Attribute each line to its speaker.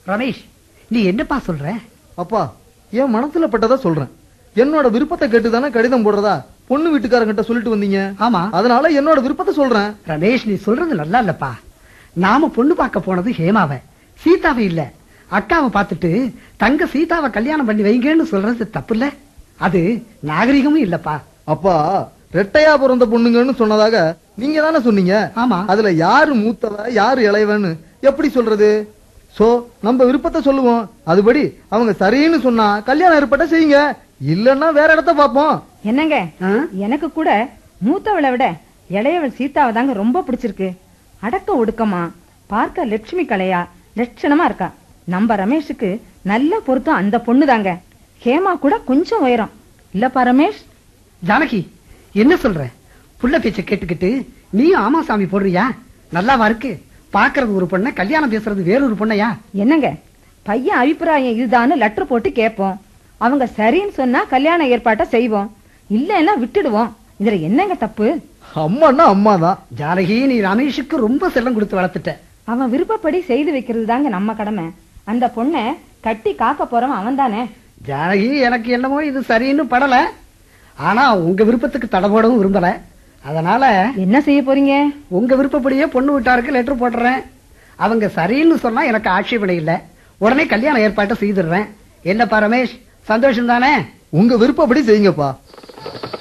Speaker 1: ரமேஷ் நீ என்னப்பா சொல்ற
Speaker 2: அப்பா என் மனசுல பட்டதா சொல்றேன் என்னோட விருப்பத்தை கேட்டு தானே கடிதம் போடுறதா பொண்ணு வீட்டுக்காரங்கிட்ட சொல்லிட்டு வந்தீங்க
Speaker 1: ஆமா
Speaker 2: அதனால என்னோட விருப்பத்தை சொல்றேன்
Speaker 1: ரமேஷ் நீ சொல்றது நல்லா இல்லப்பா நாம பொண்ணு பார்க்க போனது ஹேமாவை சீதாவை இல்ல அக்காவை பார்த்துட்டு தங்க சீதாவை கல்யாணம் பண்ணி வைங்கன்னு சொல்றது தப்பு இல்ல அது நாகரிகமும் இல்லப்பா
Speaker 2: அப்பா ரெட்டையா பிறந்த பொண்ணுங்கன்னு சொன்னதாக நீங்க தானே சொன்னீங்க
Speaker 1: ஆமா
Speaker 2: அதுல யாரு மூத்தவ யாரு இளையவன்னு எப்படி சொல்றது சோ நம்ம விருப்பத்தை சொல்லுவோம் அதுபடி அவங்க சரின்னு சொன்னா கல்யாணம் ஏற்பட்ட செய்யுங்க இல்லன்னா வேற இடத்த பாப்போம்
Speaker 3: என்னங்க
Speaker 1: ஆ?
Speaker 3: எனக்கு கூட மூத்தவளை விட இளையவள் சீதாவை தாங்க ரொம்ப பிடிச்சிருக்கு அடக்க ஒடுக்கமா பார்க்க லட்சுமி கலையா லட்சணமா இருக்கா நம்ம ரமேஷுக்கு நல்ல பொருத்தம் அந்த பொண்ணு தாங்க ஹேமா கூட கொஞ்சம் உயரம் இல்லப்பா ரமேஷ்
Speaker 1: ஜானகி என்ன சொல்ற புள்ள பேச்ச கேட்டுக்கிட்டு நீயும் ஆமா சாமி போடுறியா நல்லாவா இருக்கு பாக்குறது ஒரு பொண்ண கல்யாணம் பேசுறது வேறொரு பொண்ணையா
Speaker 3: என்னங்க பையன் அபிப்பிராயம் இதுதான்னு லெட்டர் போட்டு கேட்போம் அவங்க சரின்னு சொன்னா கல்யாண ஏற்பாட்டை செய்வோம் இல்லைன்னா விட்டுடுவோம் இதுல என்னங்க தப்பு
Speaker 2: அம்மான்னா அம்மாதான்
Speaker 1: ஜானகி நீ ரமேஷுக்கு ரொம்ப செல்லம் கொடுத்து வளர்த்துட்ட
Speaker 3: அவன் விருப்பப்படி செய்து வைக்கிறது தாங்க நம்ம கடமை அந்த பொண்ணை கட்டி காக்க போறவன் அவன் தானே
Speaker 1: ஜானகி எனக்கு என்னமோ இது சரின்னு படல ஆனா உங்க விருப்பத்துக்கு தடை போடவும் விரும்பல அதனால
Speaker 3: என்ன செய்ய போறீங்க
Speaker 1: உங்க விருப்பப்படியே பொண்ணு வீட்டாருக்கு லெட்டர் போடுறேன் அவங்க சரின்னு சொன்னா எனக்கு ஆட்சேபனை இல்ல உடனே கல்யாண ஏற்பாட்டை செய்துடுறேன் என்னப்பா ரமேஷ் சந்தோஷம் தானே
Speaker 2: உங்க விருப்பப்படி செய்யுங்கப்பா